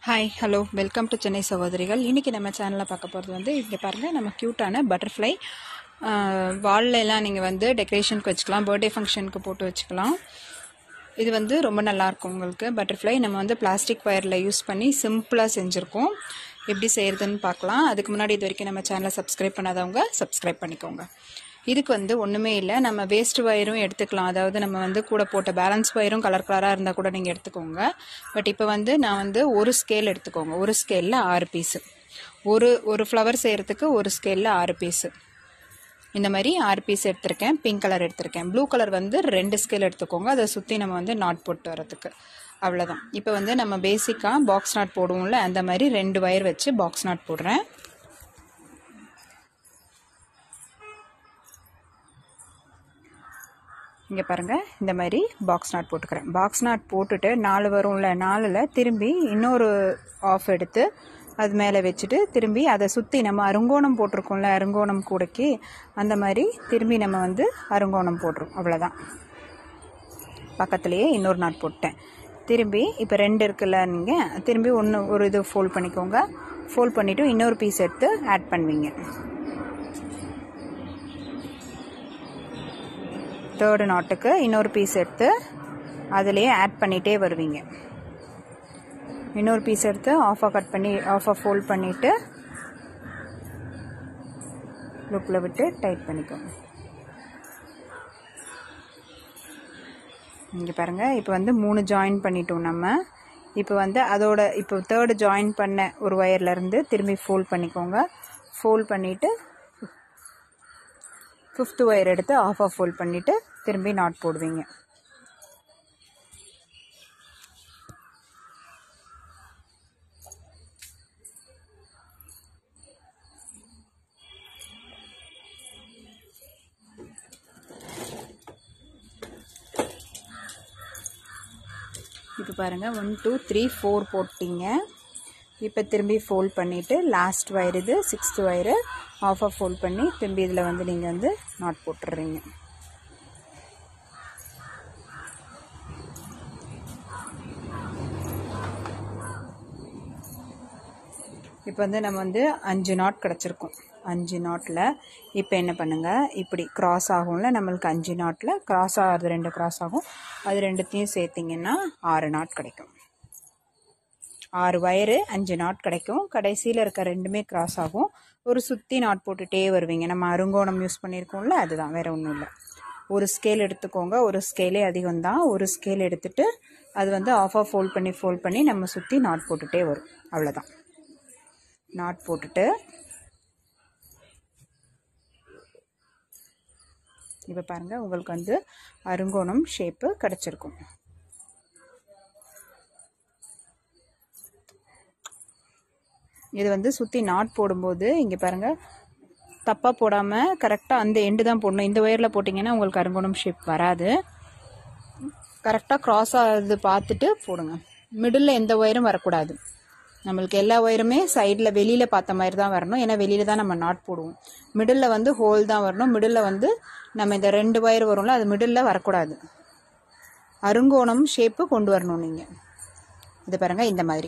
hi hello welcome to Chennai சகோதரிகள் இன்றைக்கி நம்ம சேனலில் பார்க்க போகிறது வந்து இங்கே பாருங்கள் நம்ம க்யூட்டான பட்டர்ஃப்ளை வால்ல எல்லாம் நீங்கள் வந்து டெக்கரேஷனுக்கு வச்சுக்கலாம் பர்த்டே ஃபங்க்ஷனுக்கு போட்டு வச்சுக்கலாம் இது வந்து ரொம்ப நல்லாயிருக்கும் உங்களுக்கு பட்டர்ஃப்ளை நம்ம வந்து பிளாஸ்டிக் ஒயரில் யூஸ் பண்ணி சிம்பிளாக செஞ்சுருக்கோம் எப்படி செய்கிறதுன்னு பார்க்கலாம் அதுக்கு முன்னாடி இது வரைக்கும் நம்ம சேனலை சப்ஸ்கிரைப் பண்ணாதவங்க சப்ஸ்கிரைப் பண்ணிக்கோங்க இதுக்கு வந்து ஒன்றுமே இல்லை நம்ம வேஸ்ட் ஒயரும் எடுத்துக்கலாம் அதாவது நம்ம வந்து கூட போட்ட பேலன்ஸ் ஒயரும் கலர் கலராக இருந்தால் கூட நீங்கள் எடுத்துக்கோங்க பட் இப்போ வந்து நான் வந்து ஒரு ஸ்கேல் எடுத்துக்கோங்க ஒரு ஸ்கேலில் ஆறு பீஸு ஒரு ஒரு ஃப்ளவர் செய்கிறதுக்கு ஒரு ஸ்கேலில் ஆறு பீஸு இந்த மாதிரி ஆறு பீஸ் எடுத்திருக்கேன் பிங்க் கலர் எடுத்திருக்கேன் ப்ளூ கலர் வந்து ரெண்டு ஸ்கேல் எடுத்துக்கோங்க அதை சுற்றி நம்ம வந்து நாட் போட்டு வரதுக்கு அவ்வளோதான் இப்போ வந்து நம்ம பேசிக்காக பாக்ஸ் நாட் போடுவோம்ல அந்த மாதிரி ரெண்டு ஒயர் வச்சு பாக்ஸ் நாட் போடுறேன் இங்கே பாருங்கள் இந்த மாதிரி பாக்ஸ் நாட் போட்டுக்கிறேன் பாக்ஸ் நாட் போட்டுட்டு நாலு வரும்ல நாலில் திரும்பி இன்னொரு ஆஃப் எடுத்து அது மேலே வச்சுட்டு திரும்பி அதை சுற்றி நம்ம அருங்கோணம் போட்டிருக்கோம்ல அருங்கோணம் கூடைக்கு அந்த மாதிரி திரும்பி நம்ம வந்து அருங்கோணம் போட்டுரும் அவ்வளோதான் பக்கத்துலேயே இன்னொரு நாட் போட்டேன் திரும்பி இப்போ ரெண்டு இருக்குல்ல நீங்கள் திரும்பி ஒன்று ஒரு இது ஃபோல்ட் பண்ணிக்கோங்க ஃபோல்ட் பண்ணிவிட்டு இன்னொரு பீஸ் எடுத்து ஆட் பண்ணுவீங்க தேர்டு நாட்டுக்கு இன்னொரு பீஸ் எடுத்து அதிலே ஆட் பண்ணிகிட்டே வருவீங்க இன்னொரு பீஸ் எடுத்து ஆஃபாக கட் பண்ணி ஆஃபாக ஃபோல்ட் பண்ணிவிட்டு லுக்கில் விட்டு டைட் பண்ணிக்கோங்க இங்கே பாருங்கள் இப்போ வந்து மூணு ஜாயின் பண்ணிட்டோம் நம்ம இப்போ வந்து அதோட இப்போ தேர்டு ஜாயின் பண்ண ஒரு ஒயர்லேருந்து திரும்பி ஃபோல்ட் பண்ணிக்கோங்க ஃபோல்ட் பண்ணிவிட்டு ஃபிஃப்த் ஒயர் எடுத்து ஆஃப் ஆஃப் ஃபோல்ட் பண்ணிவிட்டு திரும்பி நாட் போடுவீங்க இப்போ பாருங்கள் ஒன் டூ த்ரீ ஃபோர் போட்டிங்க இப்போ திரும்பி ஃபோல்ட் பண்ணிவிட்டு லாஸ்ட் ஒயர் இது sixth wire half half fold பண்ணி திரும்பி இதில் வந்து நீங்கள் வந்து நாட் போட்டுடுறீங்க இப்போ வந்து நம்ம வந்து அஞ்சு நாட் கிடச்சிருக்கோம் அஞ்சு நாட்டில் இப்போ என்ன பண்ணுங்கள் இப்படி க்ராஸ் ஆகும்ல நம்மளுக்கு அஞ்சு நாட்டில் க்ராஸ் ஆகிறது ரெண்டு க்ராஸ் ஆகும் அது ரெண்டுத்தையும் சேர்த்திங்கன்னா ஆறு நாட் கிடைக்கும் ஆறு வயரு அஞ்சு நாட் கிடைக்கும் கடைசியில் இருக்க ரெண்டுமே கிராஸ் ஆகும் ஒரு சுற்றி நாட் போட்டுகிட்டே வருவீங்க நம்ம அருங்கோணம் யூஸ் பண்ணியிருக்கோம்ல அதுதான் வேறு ஒன்றும் இல்லை ஒரு ஸ்கேல் எடுத்துக்கோங்க ஒரு ஸ்கேலே அதிகம் தான் ஒரு ஸ்கேல் எடுத்துட்டு அது வந்து ஆஃப் ஆஃப் ஃபோல்ட் பண்ணி ஃபோல்ட் பண்ணி நம்ம சுற்றி நாட் போட்டுகிட்டே வரும் அவ்வளோதான் நாட் போட்டுட்டு இப்போ பாருங்கள் உங்களுக்கு வந்து அருங்கோணம் ஷேப்பு கிடச்சிருக்கும் இது வந்து சுற்றி நாட் போடும்போது இங்கே பாருங்கள் தப்பாக போடாமல் கரெக்டாக அந்த எண்டு தான் போடணும் இந்த ஒயரில் போட்டிங்கன்னா உங்களுக்கு அருங்கோணம் ஷேப் வராது கரெக்டாக க்ராஸ் ஆகுது பார்த்துட்டு போடுங்க மிடில் எந்த ஒயரும் வரக்கூடாது நம்மளுக்கு எல்லா ஒயருமே சைடில் வெளியில் பார்த்த மாதிரி தான் வரணும் ஏன்னா வெளியில் தான் நம்ம நாட் போடுவோம் மிடில் வந்து ஹோல் தான் வரணும் மிடில் வந்து நம்ம இந்த ரெண்டு ஒயர் வரும்ல அது மிடில் வரக்கூடாது அருங்கோணம் ஷேப்பு கொண்டு வரணும் நீங்கள் இது பாருங்கள் இந்த மாதிரி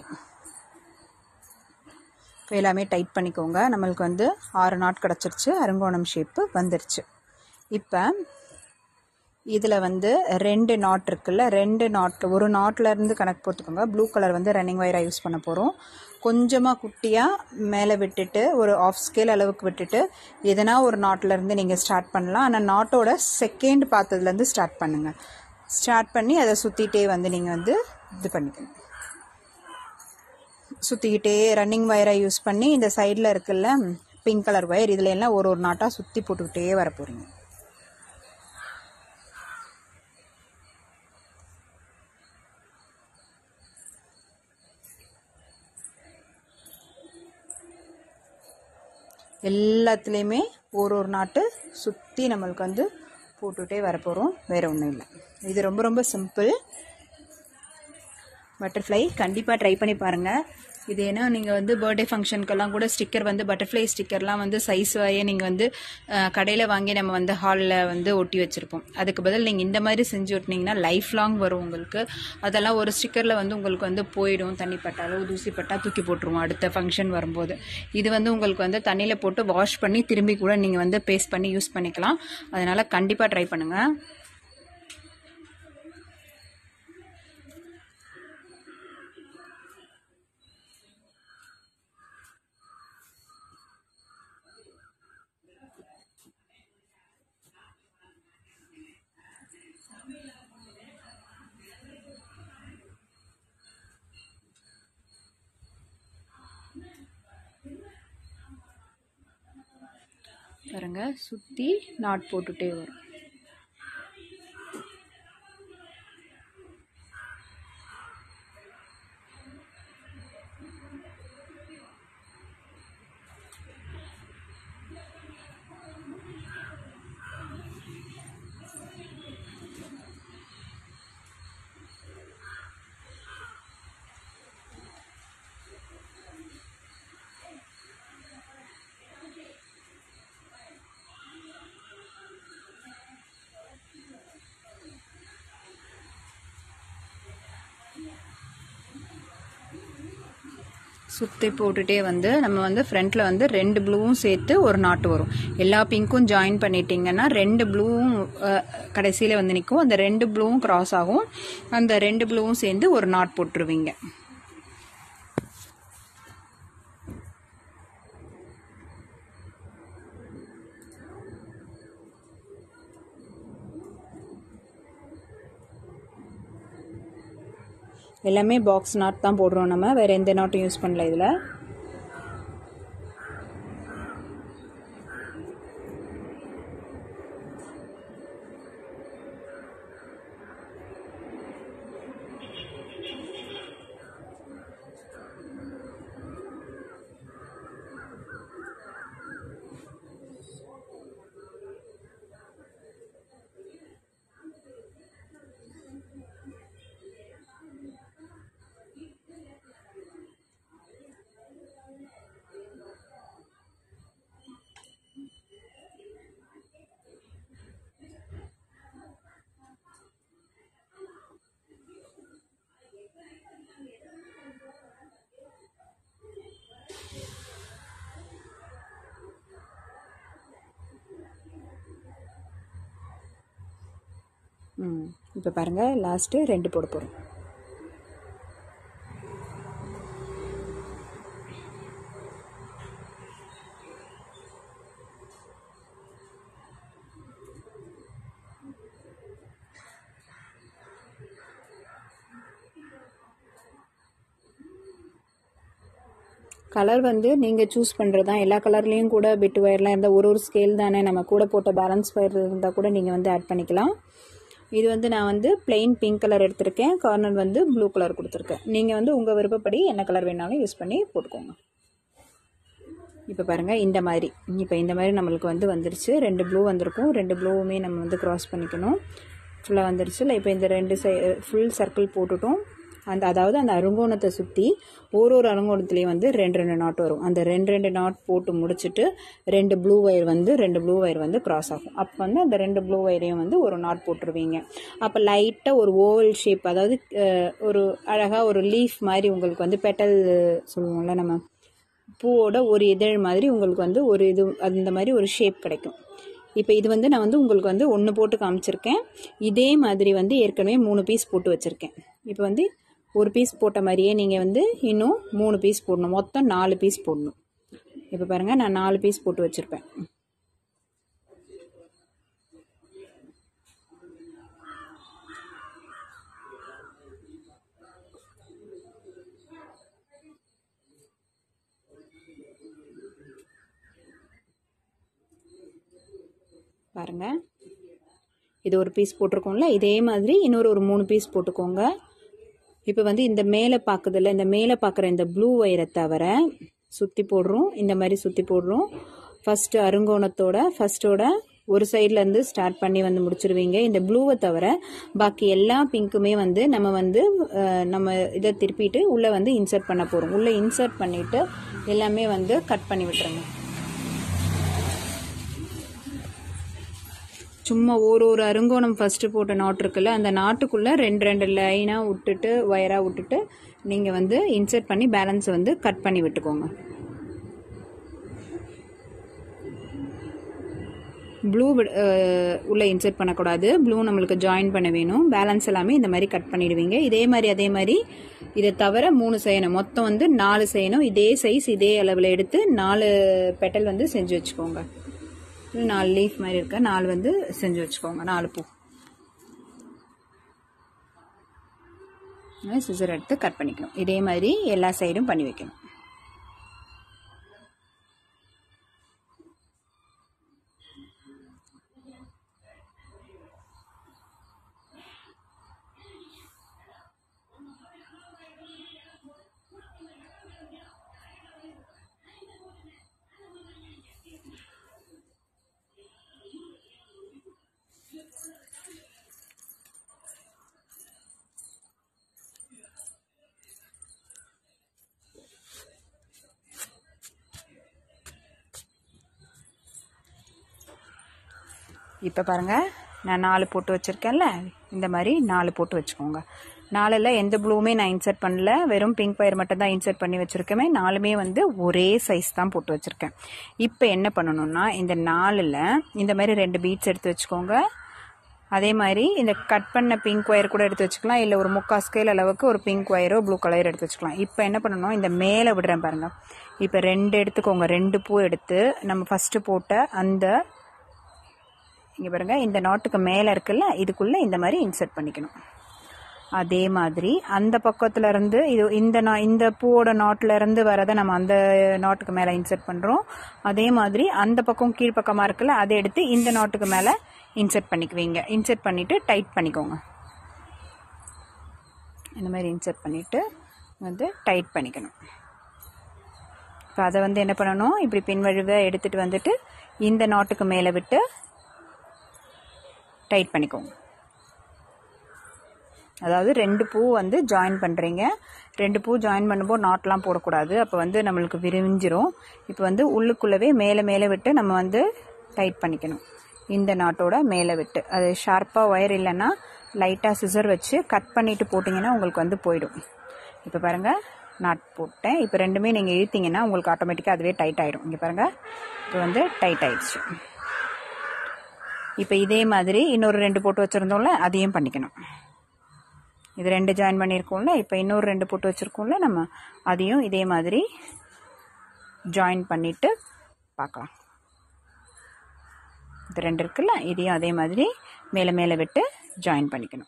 இப்போ எல்லாமே டைட் பண்ணிக்கோங்க நம்மளுக்கு வந்து ஆறு நாட் கிடச்சிருச்சு அருங்கோணம் ஷேப்பு வந்துருச்சு இப்போ இதில் வந்து ரெண்டு நாட் இருக்குல்ல ரெண்டு நாட் ஒரு நாட்லேருந்து கணக்கு போட்டுக்கோங்க ப்ளூ கலர் வந்து ரன்னிங் ஒயராக யூஸ் பண்ண போகிறோம் கொஞ்சமாக குட்டியாக மேலே விட்டுட்டு ஒரு ஆஃப் ஸ்கேல் அளவுக்கு விட்டுட்டு எதனா ஒரு நாட்லேருந்து நீங்கள் ஸ்டார்ட் பண்ணலாம் ஆனால் நாட்டோட செகண்ட் பார்த்ததுலேருந்து ஸ்டார்ட் பண்ணுங்கள் ஸ்டார்ட் பண்ணி அதை சுற்றிட்டே வந்து நீங்கள் வந்து இது பண்ணிக்கணும் சுற்றிக்கிட்டே ரன்னிங் ஒயரை யூஸ் பண்ணி இந்த சைடில் இருக்குல்ல பிங்க் கலர் ஒயர் இதில் எல்லாம் ஒரு ஒரு நாட்டாக சுற்றி போட்டுக்கிட்டே வர போகிறீங்க எல்லாத்துலேயுமே ஒரு ஒரு நாட்டு சுற்றி நம்மளுக்கு வந்து போட்டுகிட்டே வரப்போகிறோம் வேறு ஒன்றும் இல்லை இது ரொம்ப ரொம்ப சிம்பிள் பட்டர்ஃப்ளை கண்டிப்பாக ட்ரை பண்ணி பாருங்கள் இது ஏன்னா நீங்கள் வந்து பர்த்டே ஃபங்க்ஷனுக்கெல்லாம் கூட ஸ்டிக்கர் வந்து பட்டர்ஃப்ளை ஸ்டிக்கர்லாம் வந்து சைஸ் வாயே நீங்கள் வந்து கடையில் வாங்கி நம்ம வந்து ஹாலில் வந்து ஒட்டி வச்சுருப்போம் அதுக்கு பதில் நீங்கள் இந்த மாதிரி செஞ்சு ஒட்டினீங்கன்னா லைஃப் லாங் வரும் உங்களுக்கு அதெல்லாம் ஒரு ஸ்டிக்கரில் வந்து உங்களுக்கு வந்து போயிடும் தண்ணி பட்டாலோ தூசி பட்டா தூக்கி போட்டுருவோம் அடுத்த ஃபங்க்ஷன் வரும்போது இது வந்து உங்களுக்கு வந்து தண்ணியில் போட்டு வாஷ் பண்ணி திரும்பி கூட நீங்கள் வந்து பேஸ்ட் பண்ணி யூஸ் பண்ணிக்கலாம் அதனால் கண்டிப்பாக ட்ரை பண்ணுங்கள் பாருங்க சுற்றி நாட் போட்டுட்டே வரும் சுற்றி போட்டுட்டே வந்து நம்ம வந்து ஃப்ரண்ட்டில் வந்து ரெண்டு ப்ளூவும் சேர்த்து ஒரு நாட்டு வரும் எல்லா பிங்க்கும் ஜாயின் பண்ணிட்டீங்கன்னா ரெண்டு ப்ளூவும் கடைசியில் வந்து நிற்கும் அந்த ரெண்டு ப்ளூவும் கிராஸ் ஆகும் அந்த ரெண்டு ப்ளூவும் சேர்ந்து ஒரு நாட் போட்டுருவீங்க எல்லாமே பாக்ஸ் நாட் தான் போடுறோம் நம்ம வேறு எந்த நாட்டும் யூஸ் பண்ணல இதில் ம் இப்போ பாருங்கள் லாஸ்ட்டு ரெண்டு போட போகிறோம் கலர் வந்து நீங்கள் சூஸ் பண்ணுறது தான் எல்லா கலர்லேயும் கூட பிட் ஒயர்லாம் இருந்தால் ஒரு ஒரு ஸ்கேல் தானே நம்ம கூட போட்ட பேலன்ஸ் ஒயர் இருந்தால் கூட நீங்கள் வந்து ஆட் பண்ணிக்கலாம் இது வந்து நான் வந்து பிளெயின் பிங்க் கலர் எடுத்திருக்கேன் கார்னர் வந்து ப்ளூ கலர் கொடுத்துருக்கேன் நீங்கள் வந்து உங்கள் விருப்பப்படி என்ன கலர் வேணாலும் யூஸ் பண்ணி போட்டுக்கோங்க இப்போ பாருங்கள் இந்த மாதிரி இப்போ இந்த மாதிரி நம்மளுக்கு வந்து வந்துருச்சு ரெண்டு ப்ளூ வந்திருக்கும் ரெண்டு ப்ளூவுமே நம்ம வந்து க்ராஸ் பண்ணிக்கணும் ஃபுல்லாக வந்துருச்சு இல்லை இப்போ இந்த ரெண்டு சை ஃபுல் சர்க்கிள் போட்டுட்டோம் அந்த அதாவது அந்த அருங்கோணத்தை சுற்றி ஒரு ஒரு அருங்கோணத்துலேயும் வந்து ரெண்டு ரெண்டு நாட் வரும் அந்த ரெண்டு ரெண்டு நாட் போட்டு முடிச்சுட்டு ரெண்டு ப்ளூ ஒயர் வந்து ரெண்டு ப்ளூ ஒயர் வந்து கிராஸ் ஆகும் அப்போ வந்து அந்த ரெண்டு ப்ளூ ஒயரையும் வந்து ஒரு நாட் போட்டுருவீங்க அப்போ லைட்டாக ஒரு ஓவல் ஷேப் அதாவது அஹ், ஒரு அழகாக ஒரு லீஃப் மாதிரி உங்களுக்கு வந்து பெட்டல் சொல்லுவோம்ல நம்ம பூவோட ஒரு இதழ் மாதிரி உங்களுக்கு வந்து ஒரு இது அந்த மாதிரி ஒரு ஷேப் கிடைக்கும் இப்போ இது வந்து நான் வந்து உங்களுக்கு வந்து ஒன்று போட்டு காமிச்சிருக்கேன் இதே மாதிரி வந்து ஏற்கனவே மூணு பீஸ் போட்டு வச்சுருக்கேன் இப்போ வந்து ஒரு பீஸ் போட்ட மாதிரியே நீங்கள் வந்து இன்னும் மூணு பீஸ் போடணும் மொத்தம் நாலு பீஸ் போடணும் இப்போ பாருங்கள் நான் நாலு பீஸ் போட்டு வச்சுருப்பேன் பாருங்க இது ஒரு பீஸ் போட்டிருக்கோம்ல இதே மாதிரி இன்னொரு ஒரு மூணு பீஸ் போட்டுக்கோங்க இப்போ வந்து இந்த மேலே பார்க்குதுல்ல இந்த மேலே பார்க்குற இந்த ப்ளூ ஒயரை தவிர சுற்றி போடுறோம் இந்த மாதிரி சுற்றி போடுறோம் ஃபஸ்ட்டு அருங்கோணத்தோட ஃபஸ்ட்டோட ஒரு சைட்லேருந்து ஸ்டார்ட் பண்ணி வந்து முடிச்சிருவீங்க இந்த ப்ளூவை தவிர பாக்கி எல்லா பிங்க்குமே வந்து நம்ம வந்து அஹ், நம்ம இதை திருப்பிட்டு உள்ளே வந்து இன்சர்ட் பண்ண போகிறோம் உள்ளே இன்சர்ட் பண்ணிவிட்டு எல்லாமே வந்து கட் பண்ணி விட்டுருங்க சும்மா ஒரு ஒரு அருங்கோணம் ஃபஸ்ட்டு போட்ட நாட் இருக்குல்ல அந்த நாட்டுக்குள்ளே ரெண்டு ரெண்டு லைனாக விட்டுட்டு ஒயராக விட்டுட்டு நீங்கள் வந்து இன்சர்ட் பண்ணி பேலன்ஸ் வந்து கட் பண்ணி விட்டுக்கோங்க ப்ளூ உள்ளே இன்சர்ட் பண்ணக்கூடாது ப்ளூ நம்மளுக்கு ஜாயின் பண்ண வேணும் பேலன்ஸ் எல்லாமே இந்த மாதிரி கட் பண்ணிடுவீங்க இதே மாதிரி அதே மாதிரி இதை தவிர மூணு செய்யணும் மொத்தம் வந்து நாலு செய்யணும் இதே சைஸ் இதே அளவில் எடுத்து நாலு பெட்டல் வந்து செஞ்சு வச்சுக்கோங்க இது நாலு லீஃப் மாதிரி இருக்க நாலு வந்து செஞ்சு வச்சுக்கோங்க நாலு பூ சிசர் எடுத்து கட் பண்ணிக்கணும் இதே மாதிரி எல்லா சைடும் பண்ணி வைக்கணும் இப்போ பாருங்கள் நான் நாலு போட்டு வச்சுருக்கேன்ல இந்த மாதிரி நாலு போட்டு வச்சுக்கோங்க நாலில் எந்த ப்ளூவுமே நான் இன்சர்ட் பண்ணல வெறும் பிங்க் பயிர் மட்டும் தான் இன்சர்ட் பண்ணி வச்சுருக்கேன் நாலுமே வந்து ஒரே சைஸ் தான் போட்டு வச்சுருக்கேன் இப்போ என்ன பண்ணணும்னா இந்த நாலில் இந்த மாதிரி ரெண்டு பீட்ஸ் எடுத்து வச்சுக்கோங்க அதே மாதிரி இந்த கட் பண்ண பிங்க் ஒயர் கூட எடுத்து வச்சுக்கலாம் இல்லை ஒரு முக்கால் ஸ்கேல் அளவுக்கு ஒரு பிங்க் ஒயரோ ப்ளூ கலர் எடுத்து வச்சுக்கலாம் இப்போ என்ன பண்ணணும் இந்த மேலே விடுறேன் பாருங்க இப்போ ரெண்டு எடுத்துக்கோங்க ரெண்டு பூ எடுத்து நம்ம ஃபஸ்ட்டு போட்ட அந்த இங்கே பாருங்க இந்த நாட்டுக்கு மேலே இருக்குல்ல இதுக்குள்ளே இந்த மாதிரி இன்சர்ட் பண்ணிக்கணும் அதே மாதிரி அந்த பக்கத்துல இருந்து இது இந்த நா இந்த பூவோட நாட்ல இருந்து வரதை நம்ம அந்த நாட்டுக்கு மேலே இன்சர்ட் பண்ணுறோம் அதே மாதிரி அந்த பக்கம் கீழ்ப்பக்கமாக இருக்குல்ல அதை எடுத்து இந்த நாட்டுக்கு மேலே இன்சர்ட் பண்ணிக்குவீங்க இன்சர்ட் பண்ணிவிட்டு டைட் பண்ணிக்கோங்க இந்த மாதிரி இன்சர்ட் பண்ணிவிட்டு வந்து டைட் பண்ணிக்கணும் இப்போ அதை வந்து என்ன பண்ணணும் இப்படி பின்வழுவை எடுத்துகிட்டு வந்துட்டு இந்த நாட்டுக்கு மேலே விட்டு டைட் பண்ணிக்கோங்க அதாவது ரெண்டு பூ வந்து ஜாயின் பண்ணுறீங்க ரெண்டு பூ ஜாயின் பண்ணும்போது நாட்லாம் போடக்கூடாது அப்போ வந்து நம்மளுக்கு விரிஞ்சிரும் இப்போ வந்து உள்ளுக்குள்ளவே மேலே மேலே விட்டு நம்ம வந்து டைட் பண்ணிக்கணும் இந்த நாட்டோட மேலே விட்டு அது ஷார்ப்பாக ஒயர் இல்லைன்னா லைட்டாக சிசர் வச்சு கட் பண்ணிட்டு போட்டிங்கன்னா உங்களுக்கு வந்து போயிடும் இப்போ பாருங்கள் நாட் போட்டேன் இப்போ ரெண்டுமே நீங்கள் இழுத்தீங்கன்னா உங்களுக்கு ஆட்டோமேட்டிக்காக அதுவே டைட் ஆகிடும் இங்கே பாருங்கள் இப்போ வந்து டைட் ஆயிடுச்சு இப்போ இதே மாதிரி இன்னொரு ரெண்டு போட்டு வச்சுருந்தோம்ல அதையும் பண்ணிக்கணும் இது ரெண்டு ஜாயின் பண்ணியிருக்கோம்ல இப்போ இன்னொரு ரெண்டு போட்டு வச்சுருக்கோம்ல நம்ம அதையும் இதே மாதிரி ஜாயின் பண்ணிவிட்டு பார்க்கலாம் இது ரெண்டு இருக்குல்ல இதையும் அதே மாதிரி மேலே மேலே விட்டு ஜாயின் பண்ணிக்கணும்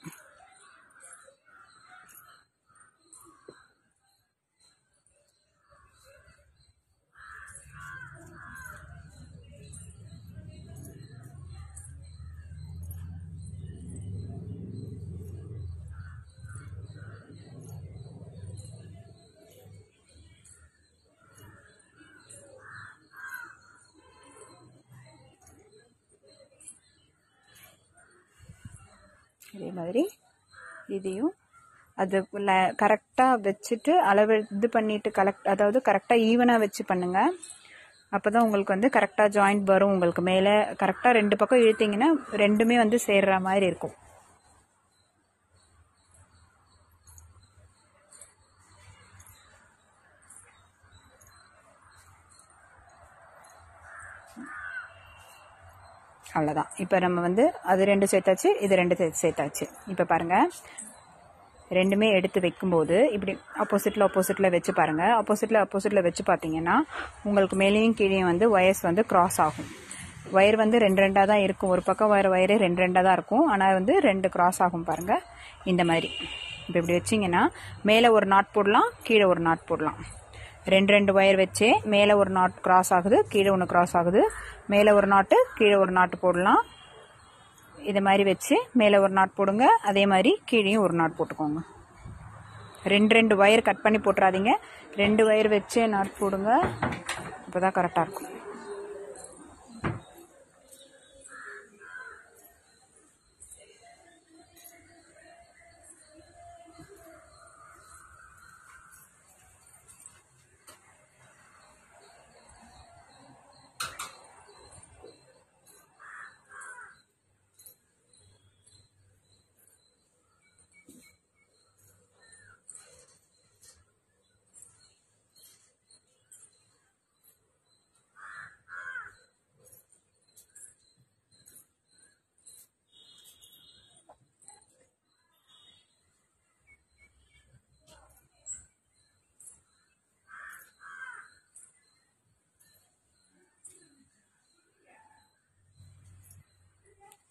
இதே மாதிரி இதையும் அது கரெக்டாக வச்சுட்டு அளவு இது பண்ணிட்டு கலெக்ட் அதாவது கரெக்டாக ஈவனாக வச்சு பண்ணுங்க அப்போ தான் உங்களுக்கு வந்து கரெக்டாக ஜாயிண்ட் வரும் உங்களுக்கு மேலே கரெக்டாக ரெண்டு பக்கம் இழுத்தீங்கன்னா ரெண்டுமே வந்து சேர்ற மாதிரி இருக்கும் அவ்வளோதான் இப்போ நம்ம வந்து அது ரெண்டு சேர்த்தாச்சு இது ரெண்டு சே- சேர்த்தாச்சு இப்போ பாருங்கள் ரெண்டுமே எடுத்து வைக்கும்போது இப்படி ஆப்போசிட்டில் ஆப்போசிட்டில் வச்சு பாருங்கள் ஆப்போசிட்டில் ஆப்போசிட்டில் வச்சு பார்த்தீங்கன்னா உங்களுக்கு மேலேயும் கீழேயும் வந்து ஒயர்ஸ் வந்து கிராஸ் ஆகும் ஒயர் வந்து ரெண்டு ரெண்டாக தான் இருக்கும் ஒரு பக்கம் வர ஒயரு ரெண்டு ரெண்டாக தான் இருக்கும் ஆனால் வந்து ரெண்டு கிராஸ் ஆகும் பாருங்கள் இந்த மாதிரி இப்போ இப்படி வச்சிங்கன்னா மேலே ஒரு நாட் போடலாம் கீழே ஒரு நாட் போடலாம் ரெண்டு ரெண்டு ஒயர் வச்சே மேலே ஒரு நாட் கிராஸ் ஆகுது கீழே ஒன்று கிராஸ் ஆகுது மேலே ஒரு நாட்டு கீழே ஒரு நாட்டு போடலாம் இதை மாதிரி வச்சு மேலே ஒரு நாட் போடுங்க அதே மாதிரி கீழேயும் ஒரு நாட் போட்டுக்கோங்க ரெண்டு ரெண்டு ஒயர் கட் பண்ணி போட்டுறாதீங்க ரெண்டு ஒயர் வச்சே நாட் போடுங்க அப்போ தான் கரெக்டாக இருக்கும்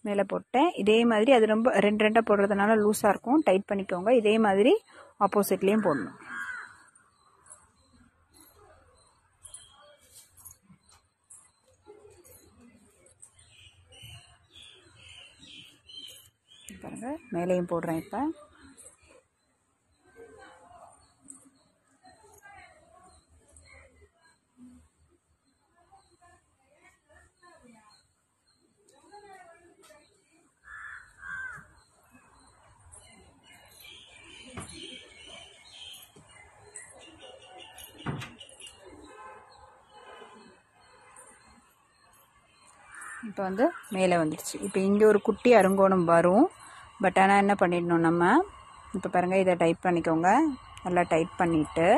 மேலே போட்டேன் இதே மாதிரி அது ரொம்ப ரெண்டு ரெண்டாக போடுறதுனால லூஸாக இருக்கும் டைட் பண்ணிக்கோங்க இதே மாதிரி ஆப்போசிட்லேயும் போடணும் பாருங்க மேலேயும் போடுறேன் இப்போ இப்போ வந்து மேலே வந்துடுச்சு இப்போ இங்கே ஒரு குட்டி அருங்கோணம் வரும் பட் ஆனால் என்ன பண்ணிடணும் நம்ம இப்போ பாருங்கள் இதை டைப் பண்ணிக்கோங்க நல்லா டைப் பண்ணிவிட்டு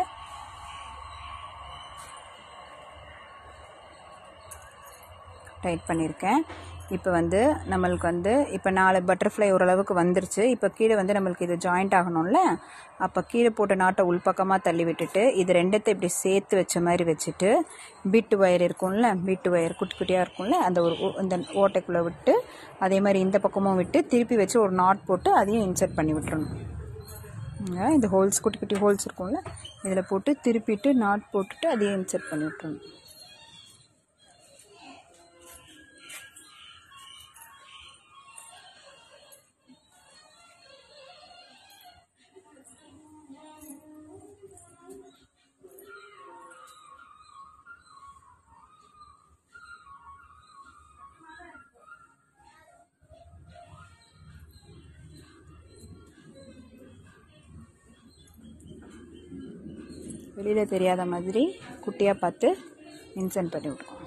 டைட் பண்ணியிருக்கேன் இப்போ வந்து நம்மளுக்கு வந்து இப்போ நாலு பட்டர்ஃப்ளை ஓரளவுக்கு வந்துருச்சு இப்போ கீழே வந்து நம்மளுக்கு இது ஜாயிண்ட் ஆகணும்ல அப்போ கீழே போட்ட நாட்டை உள்பக்கமாக தள்ளி விட்டுட்டு இது ரெண்டத்தை இப்படி சேர்த்து வச்ச மாதிரி வச்சுட்டு பீட்டு ஒயர் இருக்கும்ல பீட்டு ஒயர் குட்டி குட்டியாக இருக்கும்ல அந்த ஒரு ஓ- இந்த ஓட்டைக்குள்ளே விட்டு அதே மாதிரி இந்த பக்கமும் விட்டு திருப்பி வச்சு ஒரு நாட் போட்டு அதையும் இன்சர்ட் பண்ணி விட்டுறணும் இங்க இந்த ஹோல்ஸ் குட்டி குட்டி ஹோல்ஸ் இருக்கும்ல இதில் போட்டு திருப்பிட்டு நாட் போட்டுட்டு அதையும் இன்சர்ட் பண்ணி விட்டுறணும் வெளியில் தெரியாத மாதிரி குட்டியாக பார்த்து இன்சென்ட் பண்ணி விட்ருவோம்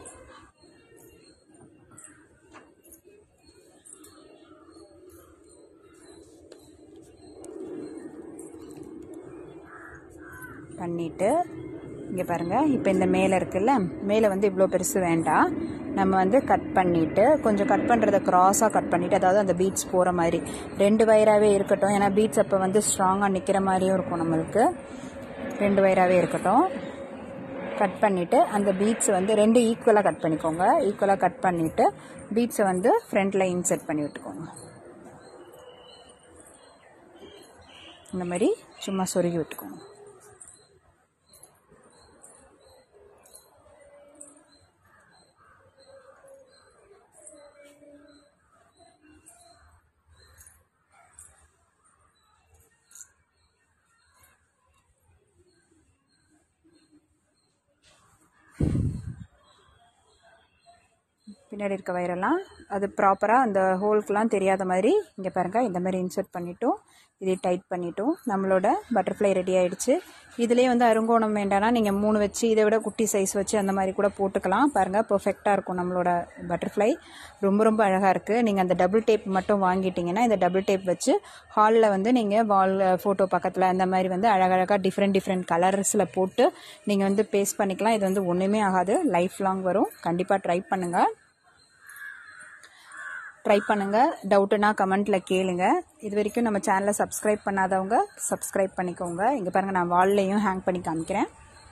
பண்ணிவிட்டு இங்கே பாருங்கள் இப்போ இந்த மேலே இருக்குல்ல மேலே வந்து இவ்வளோ பெருசு வேண்டாம் நம்ம வந்து கட் பண்ணிவிட்டு கொஞ்சம் கட் பண்ணுறத க்ராஸாக கட் பண்ணிவிட்டு அதாவது அந்த பீட்ஸ் போகிற மாதிரி ரெண்டு வயராகவே இருக்கட்டும் ஏன்னா பீட்ஸ் அப்போ வந்து ஸ்ட்ராங்காக நிற்கிற மாதிரியும் இருக்கும் நம்மளுக்கு ரெண்டு வயராகவே இருக்கட்டும் கட் பண்ணிவிட்டு அந்த பீட்ஸ் வந்து ரெண்டு ஈக்குவலாக கட் பண்ணிக்கோங்க ஈக்குவலாக கட் பண்ணிவிட்டு பீட்ஸை வந்து ஃப்ரண்ட்டில் இன்செர்ட் பண்ணி விட்டுக்கோங்க இந்த மாதிரி சும்மா சொருகி விட்டுக்கோங்க பின்னாடி இருக்க வயரெல்லாம் அது ப்ராப்பராக அந்த ஹோல்க்கெலாம் தெரியாத மாதிரி இங்கே பாருங்கள் இந்த மாதிரி இன்சர்ட் பண்ணிட்டோம் இதை டைட் பண்ணிட்டோம் நம்மளோட பட்டர்ஃப்ளை ரெடி ஆயிடுச்சு இதுலேயே வந்து அருங்கோணம் வேண்டாம்னா நீங்கள் மூணு வச்சு இதை விட குட்டி சைஸ் வச்சு அந்த மாதிரி கூட போட்டுக்கலாம் பாருங்கள் பர்ஃபெக்டாக இருக்கும் நம்மளோட பட்டர்ஃப்ளை ரொம்ப ரொம்ப அழகாக இருக்குது நீங்கள் அந்த டபுள் டேப் மட்டும் வாங்கிட்டீங்கன்னா இந்த டபுள் டேப் வச்சு ஹாலில் வந்து நீங்கள் வால் ஃபோட்டோ பக்கத்தில் அந்த மாதிரி வந்து அழகழகாக டிஃப்ரெண்ட் டிஃப்ரெண்ட் கலர்ஸில் போட்டு நீங்கள் வந்து பேஸ்ட் பண்ணிக்கலாம் இது வந்து ஒன்றுமே ஆகாது லைஃப் லாங் வரும் கண்டிப்பாக ட்ரை பண்ணுங்கள் ட்ரை பண்ணுங்கள் டவுட்டுனா கமெண்ட்டில் கேளுங்க இது வரைக்கும் நம்ம சேனலை சப்ஸ்கிரைப் பண்ணாதவங்க சப்ஸ்கிரைப் பண்ணிக்கோங்க இங்கே பாருங்கள் நான் வால்லையும் ஹேங் பண்ணி காமிக்கிறேன்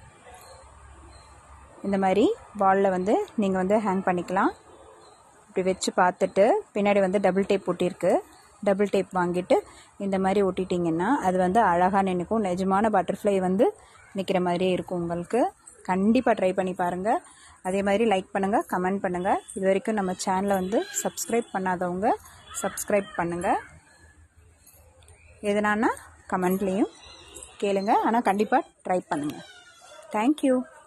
இந்த மாதிரி வாலில் வந்து நீங்கள் வந்து ஹேங் பண்ணிக்கலாம் இப்படி வச்சு பார்த்துட்டு பின்னாடி வந்து டபுள் டேப் ஒட்டியிருக்கு டபுள் டேப் வாங்கிட்டு இந்த மாதிரி ஒட்டிட்டிங்கன்னா அது வந்து அழகாக நினைக்கும் நிஜமான பட்டர்ஃப்ளை வந்து நிற்கிற மாதிரியே இருக்கும் உங்களுக்கு கண்டிப்பாக ட்ரை பண்ணி பாருங்கள் அதே மாதிரி லைக் பண்ணுங்கள் கமெண்ட் பண்ணுங்கள் இது வரைக்கும் நம்ம சேனலை வந்து சப்ஸ்கிரைப் பண்ணாதவங்க சப்ஸ்கிரைப் பண்ணுங்கள் எதனான்னா கமெண்ட்லேயும் கேளுங்க ஆனால் கண்டிப்பாக ட்ரை பண்ணுங்கள் தேங்க்யூ